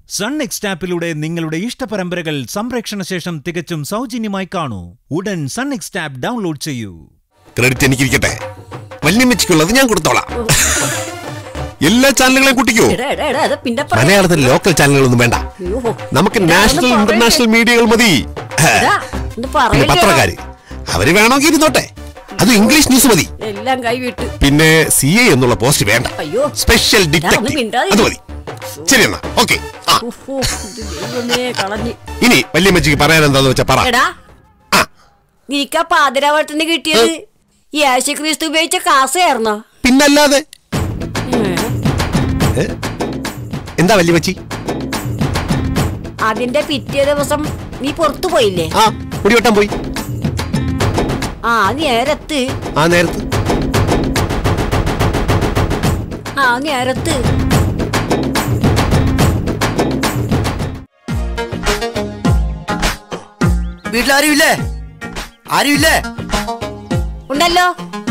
Sun next ആപ്പിലൂടെ നിങ്ങളുടെ ഇഷ്ടപരമ്പരകൾ സംപ്രേക്ഷണ ശേഷം തികച്ചും സൗജന്യമായി കാണൂ ഉടൻ സൺ നെക്സ്റ്റ് ആപ്പ് ഡൗൺലോഡ് ചെയ്യൂ ക്രെഡിറ്റ് എനിക്കിരിക്കട്ടെ വല്യമ്മച്ചിക്കുള്ളത് ഞാൻ കൊടുത്തോളാം എല്ലാ ചാനലുകളെയും കൂട്ടിക്കോ എടാ എടാ എടാ അത് പിന്നെ പറ- മലയാളത്തിൽ ലോക്കൽ ചാനലുകളൊന്നും വേണ്ട അയ്യോ. നമുക്ക് എടാ, നാഷണൽ ഒന്ന് പറയട്ടെ. ഇന്റർനാഷണൽ മീഡിയകൾ മതി എടാ, ഒന്ന് പിന്നെ പറയല്ലേ പത്രക്കാര് അവര് വേണമെങ്കിൽ ഇരുന്നോട്ടെ അത് ഇംഗ്ലീഷ് ന്യൂസ് മതി എല്ലാം കൈവിട്ട് പിന്നെ സി എ എന്നുള്ള പോസ്റ്റ് വേണ്ട അയ്യോ. സ്പെഷ്യൽ ഒന്ന് ഡിറ്റക്റ്റീവ് മിണ്ടാതിരി. അത് മതി ശരി എന്നാ ഓക്കെ ആ ഉഫ്, ഉഫ്, ഇത് ദൈവമേ കളഞ്ഞ് ഇനി വല്യമ്മച്ചിക്ക് പറയാൻ എന്താന്ന് വെച്ചാ പറ എടാ ആ നിനക്ക് ആ പാതിരാവട്ടത്തിന് കിട്ടിയത് ഈ യേശുക്രിസ്തു ഉപയോഗിച്ച കാസയായിരുന്നോ പിന്നല്ലാതെ ഏ? എന്താ വല്യമ്മച്ചി അതിന്റെ പിറ്റേ ദിവസം നീ പുറത്തു പോയില്ലേ ആ മുടിവെട്ടാൻ പോയി ആ നേരത്ത് ആ നേരത്ത് ആ നേരത്ത് വീട്ടിലാരും ഇല്ലേ ആരും ഇല്ലേ ഉണ്ടല്ലോ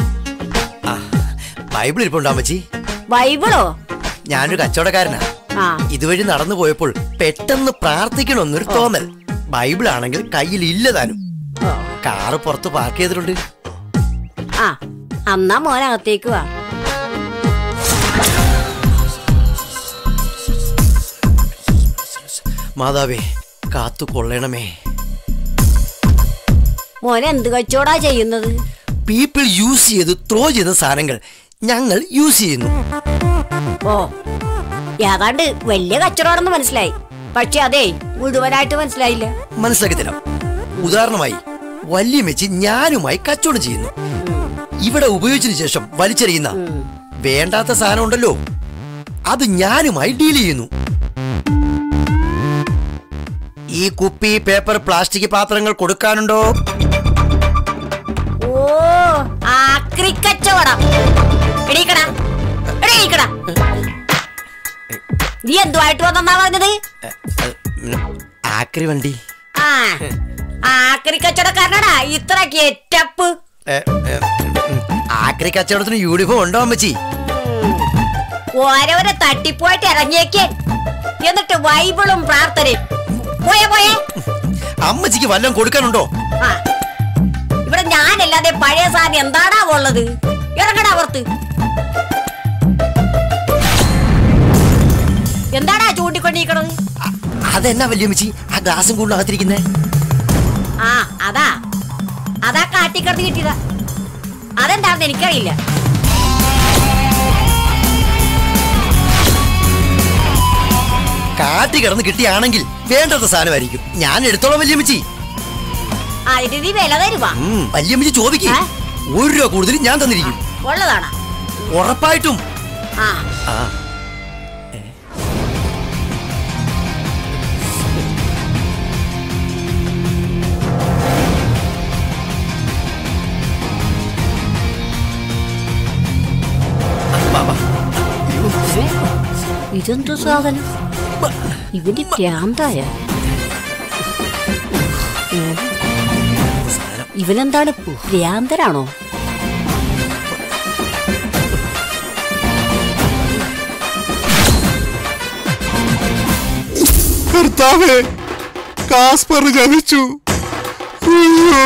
ബൈബിൾ ഇരിപ്പുണ്ടോ അമ്മച്ചി ബൈബിളോ ഞാനൊരു കച്ചവടക്കാരനാ ആ ഇതുവഴി നടന്നു പോയപ്പോൾ പെട്ടെന്ന് പ്രാർത്ഥിക്കണമെന്നൊരു തോന്നൽ ബൈബിൾ ആണെങ്കിൽ കയ്യിൽ ഇല്ല താനും കാറ് പുറത്ത് പാർക്ക് ചെയ്തിട്ടുണ്ട് ആ അന്നാ മോനകത്തേക്ക് വാ മാതാവേ കാത്തു കൊള്ളണമേ മോനെ എന്ത് കച്ചവടാ ചെയ്യുന്നത് പീപ്പിൾ യൂസ് ചെയ്ത് ത്രോ ചെയ്ത സാധനങ്ങൾ ഞങ്ങൾ യൂസ് ചെയ്യുന്നു ഓ ഏതാണ്ട് വലിയ കച്ചവടമാണെന്ന് മനസ്സിലായി പക്ഷെ അതെ മുഴുവനായിട്ട് മനസ്സിലായില്ല മനസ്സിലാക്കി തരാം ഉദാഹരണമായി വലിയ മെച്ചി ഞാനുമായി കച്ചവടം ചെയ്യുന്നു ഇവിടെ ഉപയോഗിച്ചതിന് ശേഷം വലിച്ചെറിയുന്ന വേണ്ടാത്ത സാധനം ഉണ്ടല്ലോ അത് ഞാനുമായി ഡീൽ ചെയ്യുന്നു ഈ കുപ്പി പേപ്പർ പ്ലാസ്റ്റിക് പാത്രങ്ങൾ കൊടുക്കാനുണ്ടോ ഓ ആക്രി കച്ചവടം എണീക്കടാ എണീക്കടാ നീ എന്തുമായിട്ട് വന്നാ പറഞ്ഞത് ആക്രി വണ്ടി ആ ആക്രി കച്ചവടക്കാരനാടാ ഇത്ര ഗെറ്റപ്പ് ഏ, ഏ, ഉം, ആക്രി കച്ചവടത്തിന് യൂണിഫോം ഉണ്ടോ അമ്മച്ചി ഓരോരോ തട്ടിപ്പോയിട്ട് ഇറങ്ങിയേക്കേ എന്നിട്ട് ബൈബിളും പ്രാർത്ഥനയും പോയേ പോയേ അമ്മച്ചിക്ക് വല്ലതും കൊടുക്കാനുണ്ടോ ആ ഇവിടെ ഞാനല്ലാതെ പഴയ സാധനം എന്താടാ ഉള്ളത് ഇറങ്ങടാ പുറത്ത് എന്താടാ ചൂണ്ടിക്കൊണ്ടിരിക്കണത് അ- അതെന്നാ വലിയ അമ്മച്ചി ആ ഗ്ലാസും കൂടുതലകത്തിരിക്കുന്നേ ആ അതാ അതാ കാട്ടിക്കടന്ന് കിട്ടിയതാ അതെന്താണെന്ന് എനിക്കറിയില്ല കാട്ടി കിടന്ന് കിട്ടിയാണെങ്കിൽ വേണ്ടാത്ത സാധനമായിരിക്കും ഞാൻ എടുത്തോളാം വല്യമ്മച്ചി അതിന് നീ വില തരുവാ ഉം, വല്യമ്മച്ചി ചോദിക്കും ഏ? ഒരു രൂപ കൂടുതൽ ഞാൻ തന്നിരിക്കും ഉള്ളതാണാ ഉറപ്പായിട്ടും ആ ആ ഇതെന്തു സാധനം ഇവന്റെ ഭ്രാന്തായ ഇവനെന്താണ് ഭ്രാന്തരാണോ കർത്താവേ കാസ്പർ ജനിച്ചു അയ്യോ.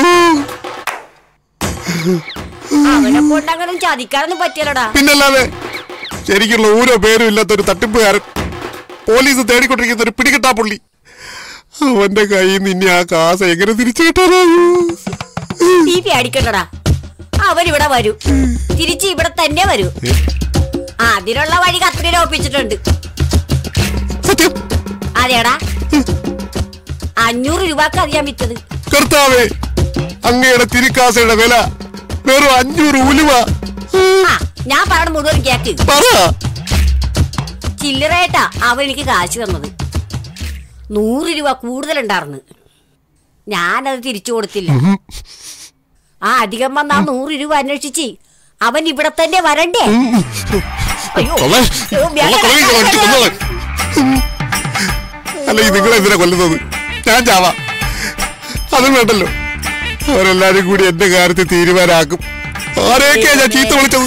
അവനെ കൊണ്ടങ്ങനെ ചതിക്കാനൊന്നും പറ്റിയല്ലടാ പിന്നല്ലാതെ ശരിക്കുള്ള ഓരോ പേരും ഇല്ലാത്ത ഒരു തട്ടിപ്പുകാരൻ പോലീസ് തേടിക്കൊണ്ടിരിക്കുന്ന ഒരു പിടികിട്ടാ പുള്ളി അവന്റെ കയ്യിൽ നിന്ന് ഇനി ആ കാശ് എങ്ങനെ തിരിച്ചു കിട്ടാനായോ നീ പേടിക്കണ്ടടാ അവൻ ഇവിടെ വരൂ തിരിച്ച് ഇവിടെ തന്നെ വരൂ ആ അതിനുള്ള വഴി കത്രിയിൽ ഒപ്പിച്ചിട്ടുണ്ട് സത്യം അതേടാ അഞ്ഞൂറ് രൂപക്ക് അറിയാൻ വിറ്റത് കർത്താവേ അങ്ങയുടെ തിരിക്കാശയുടെ വില വെറും അഞ്ഞൂറ് ഉലുവ ആ ഞാൻ പറയണ മുഴുവൻ കേക്ക് പറ ചില്ലറയായിട്ടാ അവൻ എനിക്ക് കാശ് തന്നത് നൂറ് രൂപ കൂടുതലുണ്ടായിരുന്നു ഞാനത് തിരിച്ചു കൊടുത്തില്ല ആ അധികം വന്ന ആ നൂറ് രൂപ അന്വേഷിച്ച് അവൻ ഇവിടെ തന്നെ വരണ്ടേ അയ്യോ കൊള്ളാം. അയ്യോ, കൊള്ള കൊലവിളിക്ക് വേണ്ടി കൊന്നവൻ. അല്ലെങ്കിൽ നിങ്ങൾ എന്തിനാ കൊല്ലുന്നത് ഞാൻ ചാവാ അതും വേണ്ടല്ലോ അവരെല്ലാരും കൂടി എന്റെ കാര്യത്തിൽ തീരുമാനാക്കും ആരെയൊക്കെയാ ഞാൻ ചീത്ത വിളിച്ചത്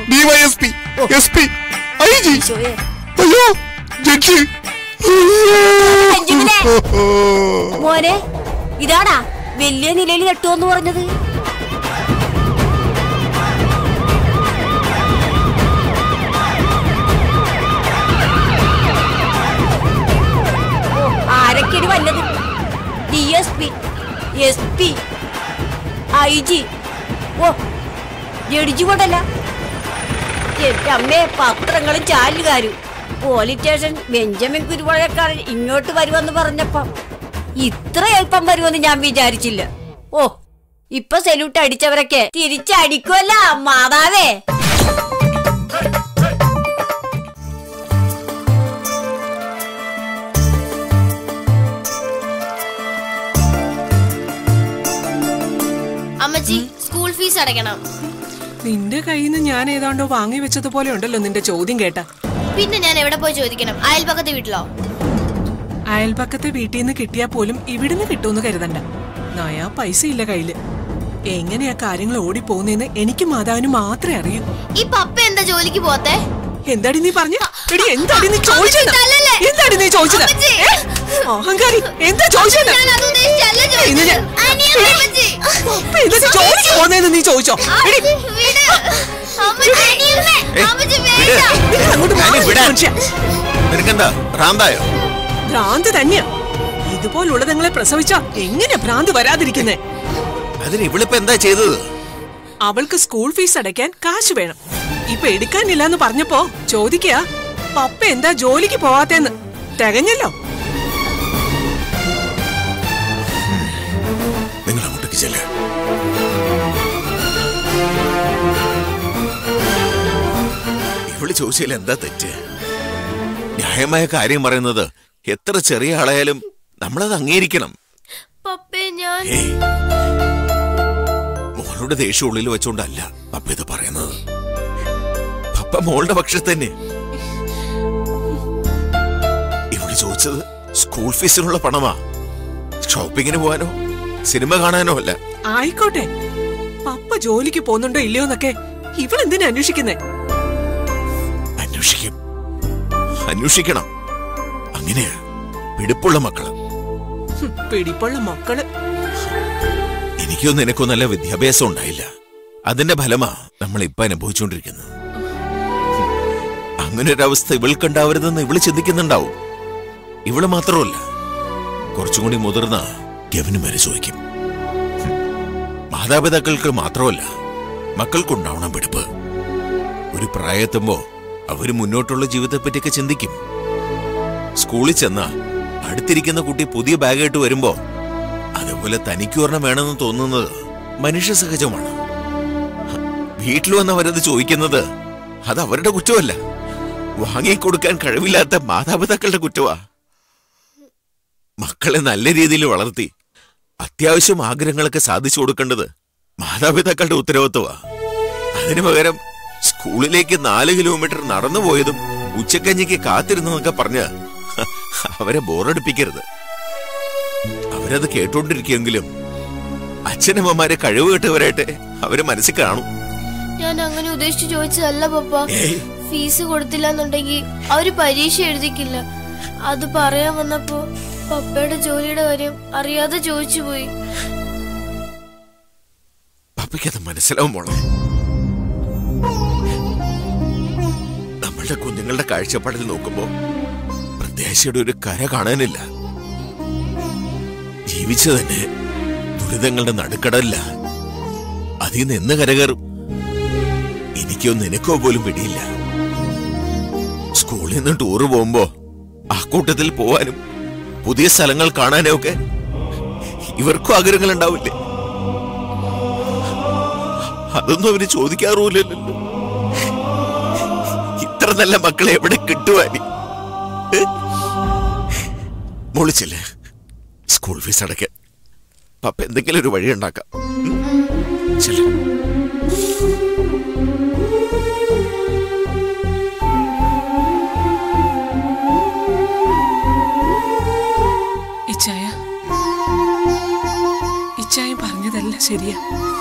DYSP S P I G ഈശോയെ. അയ്യോ ജഡ്ജി അയ്യോ മോനെ ഇതാടാ വലിയ നിലയിൽ കെട്ടുമെന്ന് പറഞ്ഞത് ഓ, ആരൊക്കെയാണ് വന്നത് D S P S P I G ഓ ജഡ്ജി കൊണ്ടല്ല എന്റെ അമ്മേ പത്രങ്ങളും ചാലുകാരും പോലീസ് സ്റ്റേഷൻ ബെഞ്ചമിൻ കുരുമുളകക്കാരൻ ഇങ്ങോട്ട് വരുമെന്ന് പറഞ്ഞപ്പം ഇത്ര എളുപ്പം വരുമെന്ന് ഞാൻ വിചാരിച്ചില്ല ഓ ഇപ്പൊ സല്യൂട്ട് അടിച്ചവരൊക്കെ തിരിച്ചടിക്കുമല്ല മാതാവേ അമ്മച്ചി സ്കൂൾ ഫീസ് അടയ്ക്കണം നിന്റെ കയ്യിൽ നിന്ന് ഞാൻ ഏതാണ്ടോ വാങ്ങി വെച്ചതുപോലെ ഉണ്ടല്ലോ നിന്റെ ചോദ്യം കേട്ട പിന്നെ ഞാൻ എവിടെ പോയി ചോദിക്കണം അയൽപക്കത്തെ വീട്ടിലോ അയൽപക്കത്തെ വീട്ടിൽ നിന്ന് കിട്ടിയാ പോലും ഇവിടുന്ന് കിട്ടുമെന്ന് കരുതണ്ട നയാ പൈസ ഇല്ല കയ്യില് എങ്ങനെയാ കാര്യങ്ങൾ ഓടിപ്പോകുന്നേന്ന് എനിക്ക് മാതാവിന് മാത്രമേ അറിയൂ ഈ പപ്പ എന്താ ജോലിക്ക് പോത്തെ എന്താടി നീ പറഞ്ഞ എടി എന്താടി നീ ചോദിച്ചത് തല്ലല്ലേ? എന്താടി നീ ചോദിച്ചത് അമ്മച്ചി! ഏ? അഹങ്കാരി എന്താ ചോദിച്ചത് ഞാൻ അത് ഉദ്ദേശിച്ചല്ല ഇന്ന് ചോദിച്ചത്. ഞാൻ- അനിയൻ അമ്മച്ചി. അപ്പ ഇതൊക്കെ ജോലിക്ക് പോകുന്നതെന്ന് നീ ചോദിച്ചോ എടി അമ്മച്ചി, വിട്. അമ്മച്ചി, അനിയനെ. അമ്മച്ചി, വേണ്ട. നിങ്ങൾ അങ്ങോട്ട് മാറി വിടാൻ. മനുഷ്യ. നിനക്കെന്താ ഭ്രാന്തായോ ഭ്രാന്ത് തന്നെയാ ഇതുപോലുള്ളതങ്ങളെ പ്രസവിച്ച എങ്ങനെ ഭ്രാന്ത് വരാതിരിക്കുന്നേ അതിന് ഇവളിപ്പോ എന്താ ചെയ്തത് അവൾക്ക് സ്കൂൾ ഫീസ് അടയ്ക്കാൻ കാശ് വേണം ഇപ്പൊ എടുക്കാനില്ല എന്ന് പറഞ്ഞപ്പോ ചോദിക്കുക പപ്പ എന്താ ജോലിക്ക് പോവാത്തേന്ന് തികഞ്ഞല്ലോ നിങ്ങൾ അങ്ങോട്ടേക്ക് ചെല്ല് ഇവള് ചോദിച്ചാൽ എന്താ തെറ്റ് ന്യായമായ കാര്യം പറയുന്നത് എത്ര ചെറിയ ആളായാലും നമ്മളത് അംഗീകരിക്കണം പപ്പേ ഞാൻ ഏയ് മോളുടെ ദേഷ്യം ഉള്ളിൽ വെച്ചോണ്ടല്ല പപ്പ ഇത് പറയുന്നത് പപ്പ മോളുടെ പക്ഷെ തന്നെ ഇവിടെ ചോദിച്ചത് സ്കൂൾ ഫീസിനുള്ള പണമാ ഷോപ്പിങ്ങിന് പോകാനോ സിനിമ കാണാനോ അല്ല ആയിക്കോട്ടെ പപ്പ ജോലിക്ക് പോകുന്നുണ്ടോ ഇല്ലയോ എന്നൊക്കെ ഇവളെന്തിനാ അന്വേഷിക്കുന്നേ അന്വേഷിക്കും അന്വേഷിക്കണം അങ്ങനെയാ പിടിപ്പുള്ള മക്കള് ഹും, പിടിപ്പുള്ള മക്കള് എനിക്കോ നിനക്കോ നല്ല വിദ്യാഭ്യാസം ഉണ്ടായില്ല അതിന്റെ ഫലമാ നമ്മൾ ഇപ്പൊ അനുഭവിച്ചുകൊണ്ടിരിക്കുന്നത് അങ്ങനെ ഒരു അവസ്ഥ ഇവൾക്കുണ്ടാവരുതെന്ന് ഇവള് ചിന്തിക്കുന്നുണ്ടാവും ഇവള് മാത്രമല്ല കുറച്ചും കൂടി മുതിർന്ന കെവിന് വരെ ചോദിക്കും ഹും. മാതാപിതാക്കൾക്ക് മാത്രമല്ല മക്കൾക്കുണ്ടാവണം പിടിപ്പ് ഒരു പ്രായത്തുമ്പോ അവര് മുന്നോട്ടുള്ള ജീവിതത്തെപ്പറ്റിയൊക്കെ ചിന്തിക്കും സ്കൂളിൽ ചെന്ന അടുത്തിരിക്കുന്ന കുട്ടി പുതിയ ബാഗായിട്ട് വരുമ്പോ അതുപോലെ തനിക്ക് ഒരെണ്ണം വേണമെന്ന് തോന്നുന്നത് മനുഷ്യ സഹജമാണ് വീട്ടിൽ വന്ന് അവരത് ചോദിക്കുന്നത് അത് അവരുടെ കുറ്റമല്ല വാങ്ങിക്കൊടുക്കാൻ കഴിവില്ലാത്ത മാതാപിതാക്കളുടെ കുറ്റമാ മക്കളെ നല്ല രീതിയിൽ വളർത്തി അത്യാവശ്യം ആഗ്രഹങ്ങളൊക്കെ സാധിച്ചു കൊടുക്കേണ്ടത് മാതാപിതാക്കളുടെ ഉത്തരവാദിത്വമാ അതിനു പകരം സ്കൂളിലേക്ക് നാല് കിലോമീറ്റർ നടന്നു പോയതും ഉച്ചക്കഞ്ഞിക്ക് കാത്തിരുന്നതൊക്കെ പറഞ്ഞ് അവരെ ബോറടിപ്പിക്കരുത് അവരത് കേട്ടോണ്ടിരിക്കുമെങ്കിലും അച്ഛനമ്മമാരെ കഴിവ് കെട്ടവരായിട്ട് അവര് മനസ്സിൽ കാണും ഞാൻ അങ്ങനെ ഉദ്ദേശിച്ച് ചോദിച്ചതല്ല പപ്പ ഏയ് ഫീസ് കൊടുത്തില്ല എന്നുണ്ടെങ്കിൽ അവര് പരീക്ഷ എഴുതിക്കില്ല അത് പറയാൻ വന്നപ്പോ പപ്പയുടെ ജോലിയുടെ കാര്യം അറിയാതെ ചോദിച്ചു പോയി പപ്പയ്ക്കത് മനസ്സിലാവും മോളെ നമ്മളുടെ കുഞ്ഞുങ്ങളുടെ കാഴ്ചപ്പാടിൽ നോക്കുമ്പോ പ്രത്യാശയുടെ ഒരു കര കാണാനില്ല ജീവിച്ചു തന്നെ ദുരിതങ്ങളുടെ നടുക്കടല്ല അതിൽ നിന്ന് എന്ന് കരകയറും എനിക്കോ നിനക്കോ പോലും പിടിയില്ല സ്കൂളിൽ നിന്ന് ടൂറ് പോകുമ്പോ ആ കൂട്ടത്തിൽ പോവാനും പുതിയ സ്ഥലങ്ങൾ കാണാനും ഒക്കെ ഇവർക്കും ആഗ്രഹങ്ങൾ ഉണ്ടാവില്ലേ അതൊന്നും അവര് ചോദിക്കാറുമില്ലല്ലോ ഇത്ര നല്ല മക്കളെ എവിടെ കിട്ടുവാനി മോളിച്ചില്ലേ സ്കൂൾ ഫീസ് അടയ്ക്കാൻ പപ്പ എന്തെങ്കിലും ഒരു വഴി ഉണ്ടാക്കാം ഉം? ചെല്ല്. ഇച്ചായ ഇച്ചായ പറഞ്ഞതല്ല ശരിയാ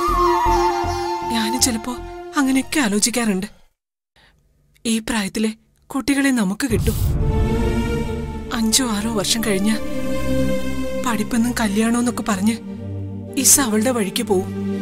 ഞാനും ചിലപ്പോ അങ്ങനെയൊക്കെ ആലോചിക്കാറുണ്ട് ഈ പ്രായത്തിലെ കുട്ടികളെ നമുക്ക് കിട്ടും അഞ്ചോ ആറോ വർഷം കഴിഞ്ഞ പഠിപ്പെന്നും കല്യാണമെന്നൊക്കെ പറഞ്ഞ് ഇസ അവളുടെ വഴിക്ക് പോവും